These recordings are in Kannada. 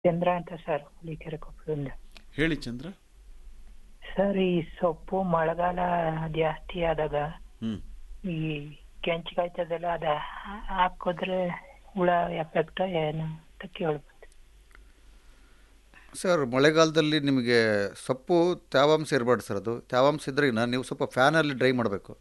ಚಂದ್ರ ಅಂತ ಸರ್ ಹುಲಿಕೆರೆ ಕೊಪ್ಪಳದಿಂದ ಹೇಳಿ ಚಂದ್ರ ಸರ್ ಈ ಸೊಪ್ಪು ಮಳೆಗಾಲ ಜಾಸ್ತಿ ಆದಾಗ ಹ್ಮ್ ಈ ಕೆಂಚ್ಕಾಯ್ತದಲ್ಲ ಅದ ಹಾಕಿದ್ರೆ ಹುಳ ಎಫೆಕ್ಟ್ ಏನು ಅಂತ ಕೇಳ್ಬೋದು ಸರ್ ಮಳೆಗಾಲದಲ್ಲಿ ನಿಮಗೆ ಸೊಪ್ಪು ತೇವಾಂಶ ಇರಬಾರ್ದು ಸರ್ ಅದು ತೇವಾಂಶ ಇದ್ರಿನ ನೀವು ಸ್ವಲ್ಪ ಫ್ಯಾನಲ್ಲಿ ಡ್ರೈ ಮಾಡಬೇಕು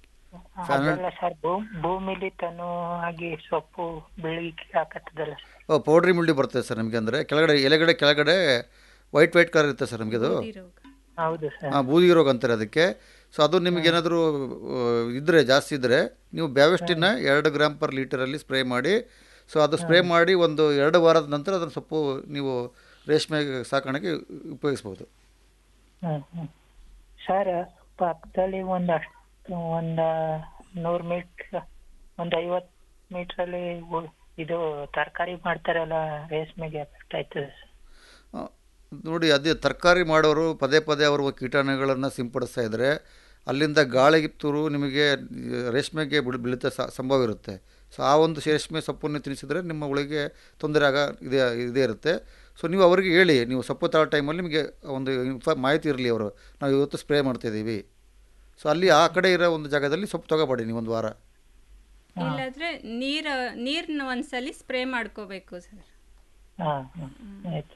Fan- ಅದಲ್ಲ ಸರ್ ಭೂ ಭೂಮಿಲಿ ತನು ಆಗಿ ಸೊಪ್ಪು ಬೆಳಿಗ್ಗೆ ಹಾಕತ್ತದಲ್ಲ ಸರ್ ಓ ಪೌಡ್ರಿ ಮುಳ್ಳಿ ಬರ್ತದೆ ಸರ್ ನಿಮಗೆ ಅಂದರೆ ಕೆಳಗಡೆ ಎಲೆಗಡೆ ಕೆಳಗಡೆ ವೈಟ್ ವೈಟ್ ಕಲರ್ ಇರುತ್ತೆ ಸರ್ ನಿಮಗೆ ಅದು ಹೌದು ಸರ್ ಹಾಂ ಬೂದಿ ರೋಗ ಅಂತಾರೆ ಅದಕ್ಕೆ ಸೊ ಅದು ನಿಮಗೆ ಏನಾದರೂ ಇದ್ದರೆ ಜಾಸ್ತಿ ಇದ್ದರೆ ನೀವು ಬ್ಯಾವೆಸ್ಟಿನ ಎರಡು ಗ್ರಾಮ್ ಪರ್ ಲೀಟರಲ್ಲಿ ಸ್ಪ್ರೇ ಮಾಡಿ ಸೊ ಅದು ಸ್ಪ್ರೇ ಮಾಡಿ ಒಂದು ಎರಡು ವಾರದ ನಂತರ ಅದನ್ನು ಸೊಪ್ಪು ನೀವು ರೇಷ್ಮೆ ಸಾಕಾಣಿಕೆ ಉಪಯೋಗಿಸ್ಬೋದು ಹ್ಮ್ ಹ್ಮ್ ಸರ್ ಪಕ್ಕದಲ್ಲಿ ಒಂದಷ್ಟು ಒಂದ ನೂರು ಮೀಟ್ರ್ ಒಂದ್ ಐವತ್ ಮೀಟ್ರಲ್ಲಿ ಇದು ತರಕಾರಿ ಮಾಡ್ತಾರಲ್ಲ ರೇಷ್ಮೆಗೆ ಎಫೆಕ್ಟ್ ಆಯ್ತದೆ ಸರ್ ಆ, ನೋಡಿ ಅದೇ ತರಕಾರಿ ಮಾಡೋರು ಪದೇ ಪದೇ ಅವರು ಕೀಟಾಣುಗಳನ್ನು ಸಿಂಪಡಿಸ್ತಾ ಇದ್ದರೆ ಅಲ್ಲಿಂದ ಗಾಳಿಗೆ ತೂರು ನಿಮಗೆ ರೇಷ್ಮೆಗೆ ಬಿಡ್ ಬೀಳುತ್ತೆ ಸ- ಸಂಭವ ಇರುತ್ತೆ ಸೊ ಆ ಒಂದು ರೇಷ್ಮೆ ಸೊಪ್ಪನ್ನು ತಿನ್ನಿಸಿದ್ರೆ ನಿಮ್ಮ ಉಳಿಗೆ ತೊಂದರೆ ಆಗ ಇದೇ ಇದೇ ಇರುತ್ತೆ ಸೊ ನೀವು ಅವರಿಗೆ ಹೇಳಿ ನೀವು ಸೊಪ್ಪು ತಾಳೋ ಟೈಮಲ್ಲಿ ನಿಮಗೆ ಒಂದು ಇನ್ಫ ಮಾಹಿತಿ ಇರಲಿ ಅವರು ನಾವು ಇವತ್ತು ಸ್ಪ್ರೇ ಮಾಡ್ತಾಯಿದ್ದೀವಿ ಸೊ ಅಲ್ಲಿ ಆ ಕಡೆ ಇರೋ ಒಂದು ಜಾಗದಲ್ಲಿ ಸೊಪ್ಪು ತೊಗೊಬೇಡಿ ನೀವು ಒಂದು ವಾರ ಇಲ್ಲಾದ್ರೆ ನೀರು ನೀರನ್ನ ಒಂದ್ಸಲಿ ಸ್ಪ್ರೇ ಮಾಡ್ಕೋಬೇಕು ಸರ್ ಹಾ ಹಾ ಆಯ್ತು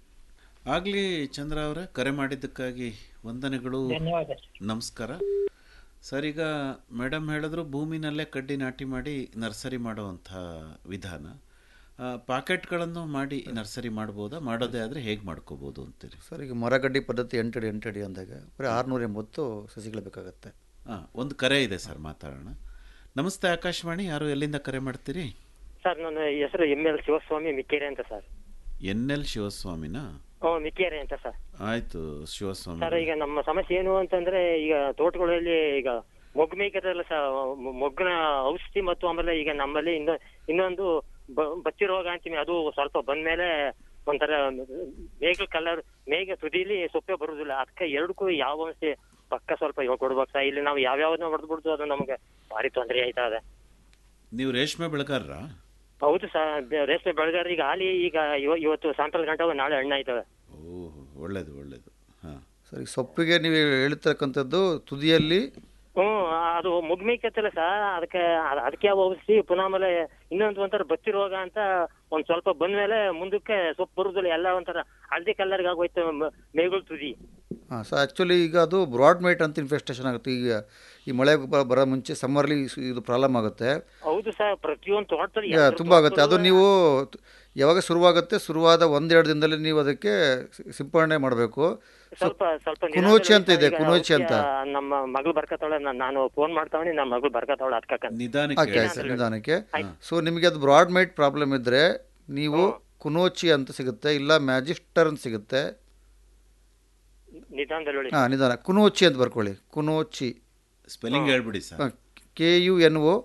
ಆಗ್ಲಿ ಚಂದ್ರ ಅವರೇ ಕರೆ ಮಾಡಿದ್ದಕ್ಕಾಗಿ ವಂದನೆಗಳು ಧನ್ಯವಾದ ಸರ್ ನಮಸ್ಕಾರ ಸರ್ ಈಗ ಮೇಡಮ್ ಹೇಳಿದ್ರು ಭೂಮಿನಲ್ಲೇ ಕಡ್ಡಿ ನಾಟಿ ಮಾಡಿ ನರ್ಸರಿ ಮಾಡುವಂಥ ವಿಧಾನ ಆ, ಪಾಕೆಟ್ಗಳನ್ನು ಮಾಡಿ ನರ್ಸರಿ ಮಾಡ್ಬೋದಾ ಮಾಡೋದೇ ಆದರೆ ಹೇಗೆ ಮಾಡ್ಕೋಬೋದು ಅಂತೀರಿ ಸರ್ ಈಗ ಮರಗಡ್ಡಿ ಪದ್ಧತಿ ಎಂಟಡಿ ಎಂಟಡಿ ಅಂದಾಗ ಬರೀ ಆರುನೂರ ಎಂಬತ್ತು ಸಸಿಗಳು ಬೇಕಾಗತ್ತೆ ಹಾಂ ಒಂದು ಕರೆ ಇದೆ ಸರ್ ಮಾತಾಡೋಣ ನಮಸ್ತೆ ಆಕಾಶವಾಣಿ ಯಾರು ಎಲ್ಲಿಂದ ಕರೆ ಮಾಡ್ತೀರಿ ಸರ್ ನನ್ನ ಹೆಸರು ಎಂ ಎಲ್ ಶಿವಸ್ವಾಮಿ ಮಿಕ್ಕೇರಿ ಅಂತ ಸರ್ ಎನ್ ಎಲ್ ಶಿವಸ್ವಾಮಿನಾ ಹ್ಞೂ ಮಿಕ್ಕೇರಿ ಅಂತ ಸರ್ ಆಯ್ತು ಶಿವಸ್ವಾಮಿ ಸರ್ ಈಗ ನಮ್ಮ ಸಮಸ್ಯೆ ಏನು ಅಂತಂದ್ರೆ ಈಗ ತೋಟಗಳಲ್ಲಿ ಈಗ ಮೊಗ್ಗು ಮೇಯ್ಕದಲ್ಲ ಸರ್ ಮೊ- ಮೊಗ್ಗಿನ ಔಷಧಿ ಮತ್ತು ಆಮೇಲೆ ಈಗ ನಮ್ಮಲ್ಲಿ ಇನ್ನು ಇನ್ನೊಂದು ಬ- ಬಚ್ಚಿ ರೋಗ ಅಂತೀವಿ ಅದು ಸ್ವಲ್ಪ ಬಂದ್ಮೇಲೆ ಒಂಥರ ಮೇಘ ಕಲರ್ ಮೇಘ ತುದಿಲಿ ಸೊಪ್ಪೆ ಬರುದಿಲ್ಲ ಅದಕ್ಕೆ ಎರಡಕ್ಕೂ ಯಾವ ಔಷಧಿ ಪಕ್ಕ ಸ್ವಲ್ಪ ಹೇಳ್ಕೊಡ್ಬೇಕು ಸರ್ ಇಲ್ಲಿ ನಾವು ಯಾವ್ಯಾವನ್ನ ಹೊಡೆದು ಬಿಡ್ತು ಅದು ನಮಗೆ ಭಾರಿ ತೊಂದರೆ ಆಯ್ತಾ ಇದೆ ನೀವು ರೇಷ್ಮೆ ಬೆಳೆಗಾರರಾ ಹೌದು ಸರ್ ರೇಷ್ಮೆ ಬೆಳೆಗಾರ ಈಗ ಹಾಲಿ ಈಗ ಇವ- ಇವತ್ತು ಸಾಯಂಕಾಲ ಗಂಟೆ ನಾಳೆ ಹಣ್ಣು ಆಯ್ತವೆ ಓಹ್ ಒಳ್ಳೇದು ಒಳ್ಳೇದು ಹಾಂ ಸರಿ ಸೊಪ್ಪಿಗೆ ನೀವು ಹೇಳ್ತಕ್ಕಂಥದ್ದು ತುದಿಯಲ್ಲಿ ಹ್ಮ್ ಅದು ಮುಗ್ಮೇಕತ್ತಲ್ಲ ಸರ್ ಅದಕ್ಕೆ ಅದ್- ಅದಕ್ಕೆ ಯಾವ ಔಷಧಿ ಪುನಃ ಆಮೇಲೆ ಇನ್ನೊಂದು ಒಂಥರ ಬತ್ತಿ ರೋಗ ಅಂತ ಒಂದ್ ಸ್ವಲ್ಪ ಬಂದ್ಮೇಲೆ ಮುಂದಕ್ಕೆ ಸೊಪ್ಪು ಬರುದಿಲ್ಲ ಎಲ್ಲ ಒಂಥರ ಹಳದಿ ಕಲರ್ಗೆ ಆಗೋಯ್ತು ಮ- ಮೇಗುಳ್ ತುದಿ ಹಾಂ ಸೊ ಆ್ಯಕ್ಚುಲಿ ಈಗ ಅದು ಬ್ರಾಡ್ ಮೈಟ್ ಅಂತ ಇನ್ಫೆಸ್ಟೇಷನ್ ಆಗುತ್ತೆ ಈಗ ಈ ಮಳೆ ಬ- ಬರೋ ಮುಂಚೆ ಸಮ್ಮರ್ಲಿ ಇದು ಪ್ರಾಬ್ಲಮ್ ಆಗುತ್ತೆ ಹೌದು ಸರ್ ಪ್ರತಿಯೊಂದು ತೋಟದಲ್ಲಿ ಯಾ, ತುಂಬ ಆಗುತ್ತೆ ಅದು ನೀವು ತ- ಯಾವಾಗ ಶುರುವಾಗುತ್ತೆ ಶುರುವಾದ ಒಂದೆರಡು ದಿನದಲ್ಲಿ ನೀವು ಅದಕ್ಕೆ ಸಿ- ಸಿಂಪಡಣೆ ಮಾಡಬೇಕು ಸ್ವಲ್ಪ ಸ್ವಲ್ಪ ಕುನೋಚಿ ಅಂತ ಇದೆ, ಈಗ ಕುನೋಚಿ ಅಂತ. ಔಷಧಿ ನಮ್ಮ ಮಗಳು ಬರ್ಕತ್ತಾಳೆ ನಾನ್- ನಾನು ಫೋನ್ ಮಾಡ್ತಾವನಿ ನಮ್ಮ ಮಗಳು ಬರ್ಕತ್ತಾವಳ ಅದಕ್ಕ ನಿಧಾನಕ್ಕೆ ಓಕೆ ಸರ್ ನಿಧಾನಕ್ಕೆ ಸೊ ನಿಮಗೆ ಅದು ಬ್ರಾಡ್ ಮೈಟ್ ಪ್ರಾಬ್ಲಮ್ ಇದ್ದರೆ ನೀವು ಕುನೋಚಿ ಅಂತ ಸಿಗುತ್ತೆ ಇಲ್ಲ ಮ್ಯಾಜಿಸ್ಟರ್ ಅಂತ ಸಿಗುತ್ತೆ ನಿಧಾನದಲ್ಲಿ ಹೇಳಿ ಹಾಂ ನಿಧಾನ ಕುನೋಚಿ ಅಂತ ಬರ್ಕೊಳ್ಳಿ ಕುನೋಚಿ ಸ್ಪೆಲ್ಲಿಂಗ್ ಹೇಳ್ಬಿಡಿ sir K U N O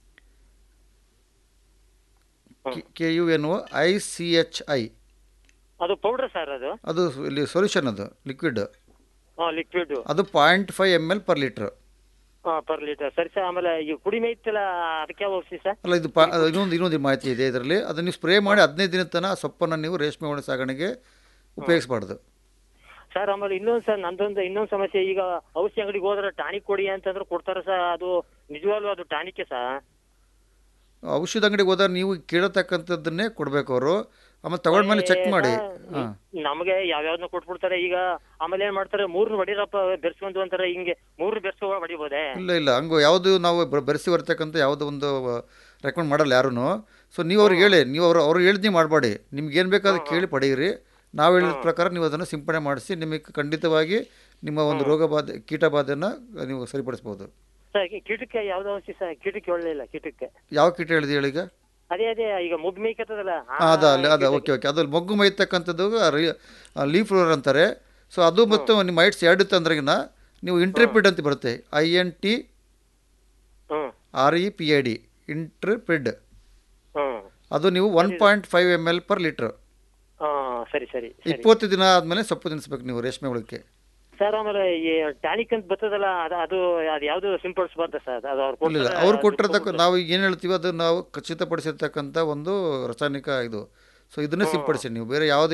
K U N O I C H I ಅದು ಪೌಡರ್ ಸರ್ ಅದು ಅದು ಇಲ್ಲಿ ಸೊಲ್ಯೂಷನ್ ಅದು ಲಿಕ್ವಿಡ್ ಲಿಕ್ವಿಡ್ ಅದು point five M L per litre per litre ಸರಿ ಸರ್ ಆಮೇಲೆ ಈ ಪುಡಿ ಮೇಯ್ತಲ್ಲ ಅದಕ್ಕೆ ಯಾವ ಔಷಧಿ ಸರ್ ಅಲ್ಲ ಇದು ಪಾ ಅದು ಇನ್ನೊಂದು ಇನ್ನೊಂದು ಮಾಹಿತಿ ಇದೆ ಇದರಲ್ಲಿ ಅದನ್ನು ನೀವು ಸ್ಪ್ರೇ ಮಾಡಿ ಹದಿನೈದು ದಿನದ ತನಕ ಆ ಸೊಪ್ಪನ್ನು ನೀವು ರೇಷ್ಮೆ ಒಣ ಸಾಗಣೆಗೆ ಉಪಯೋಗಿಸಬಾರ್ದು ಸರ್ ಆಮೇಲೆ ಇನ್ನೊಂದು ಸರ್ ನಂದೊಂದು ಇನ್ನೊಂದು ಸಮಸ್ಯೆ ಈಗ ಔಷಧಿ ಅಂಗಡಿಗೆ ಹೋದ್ರೆ ಟಾನಿಕ್ ಕೊಡಿ ಅಂತಂದ್ರೆ ಕೊಡ್ತಾರೆ ಸರ್ ಅದು ನಿಜವಾಗ್ಲೂ ಅದು ಟಾನಿಕ್ಕೆ ಸರ್ ಔಷಧ ಅಂಗಡಿಗೆ ಹೋದಾಗ ನೀವು ಕೇಳತಕ್ಕಂಥದ್ದನ್ನೇ ಕೊಡಬೇಕು ಅವರು ಆಮೇಲೆ ತಗೊಂಡ್ಮೇಲೆ ಚೆಕ್ ಮಾಡಿ ಹಾಂ ನಮಗೆ ಯಾವ್ಯಾವ್ದನ್ನ ಕೊಟ್ಬಿಡ್ತಾರೆ ಈಗ ಆಮೇಲೆ ಏನ್ ಮಾಡ್ತಾರೆ ಮೂರ್ನ ಹೊಡಿರಪ್ಪ ಬೆರ್ಸ್ಕೊಂಡು ಅಂತಾರೆ ಹಿಂಗೆ ಮೂರು ಬೆರ್ಸ್ಕೊ ಹೊಡಿಬೋದೆ ಇಲ್ಲ ಇಲ್ಲ ಹಂಗು ಯಾವುದು ನಾವು ಬ- ಬೆರೆಸಿ ಬರ್ತಕ್ಕಂಥ ಯಾವುದೋ ಒಂದು ರೆಕಮೆಂಡ್ ಮಾಡಲ್ಲ ಯಾರೂ ಸೊ ನೀವು ಅವ್ರಿಗೆ ಹೇಳಿ ನೀವು ಅವರು ಅವ್ರು ಹೇಳಿದ್ ನೀವು ಮಾಡಬೇಡಿ ನಿಮ್ಗೆ ಏನು ಬೇಕಾದ್ರೆ ಕೇಳಿ ಪಡೆಯಿರಿ ನಾವು ಹೇಳಿದ ಪ್ರಕಾರ ನೀವು ಅದನ್ನು ಸಿಂಪಡಣೆ ಮಾಡಿಸಿ ನಿಮಗೆ ಖಂಡಿತವಾಗಿ ನಿಮ್ಮ ಒಂದು ರೋಗ ಬಾಧೆ ಕೀಟ ಬಾಧೆಯನ್ನು ನೀವು ಸರಿಪಡಿಸ್ಬೋದು ಸರ್ ಈ ಕೀಟಕ್ಕೆ ಯಾವ್ದು ಔಷಧಿ ಸರ್ ಕೀಟಕ್ಕೆ ಹೇಳಲಿಲ್ಲ ಕೀಟಕ್ಕೆ ಯಾವ ಕೀಟ ಹೇಳಿದೆ ಹೇಳೀಗ ಅದೇ ಅದೇ ಈಗ ಮುಗ್ ಮೇಯ್ಕತ್ತದಲ್ಲ ಆ ಅದ ಅಲ್ಲ ಅದ ಓಕೆ ಓಕೆ ಅದು ಮೊಗ್ಗು ಮೈತಕ್ಕಂಥದ್ದು ಲೀಫ್ ರೋರ್ ಅಂತಾರೆ ಸೊ ಅದು ಮತ್ತು ನಿಮ್ಮ ಮೈಟ್ಸ್ ಎರಡು ತಂದ್ರಗಿನ ನೀವು ಇಂಟ್ರಿಪಿಡ್ ಅಂತ ಬರುತ್ತೆ I N T hmm R E P I D Intrepid hmm ಅದು ನೀವು one point five M L per litre ಹಾ ಸರಿ ಸರಿ ಸರಿ ಇಪ್ಪತ್ತು ದಿನ ಆದಮೇಲೆ ಸೊಪ್ಪು ತಿನ್ನಿಸ್ಬೇಕು ನೀವು ರೇಷ್ಮೆ ಒಳಕ್ಕೆ ಸರ್ ಆಮೇಲೆ ಈ ಟಾನಿಕ್ ಅಂತ ಬರ್ತದಲ್ಲ ಅದು ಅದು ಅದು ಯಾವ್ದು ಸಿಂಪಡಿಸಬಾರ್ದ ಸರ್ ಅದು ಅವ್ರು ಇಲ್ಲ ಕೊಡ್ತಾರೆ, ಅವ್ರು ಅದು ಕೊಟ್ಟಿರ್ತಕ್ಕ ನಾವು ಈಗ ಏನು ಹೇಳ್ತೀವಿ ಅದು ನಾವು ಖಚಿತಪಡಿಸಿರ್ತಕ್ಕಂಥ ಒಂದು ರಾಸಾಯನಿಕ ಇದು ಸೊ ಇದನ್ನೇ ಸಿಂಪಡಿಸಿ ನೀವು ಬೇರೆ ಯಾವುದೇ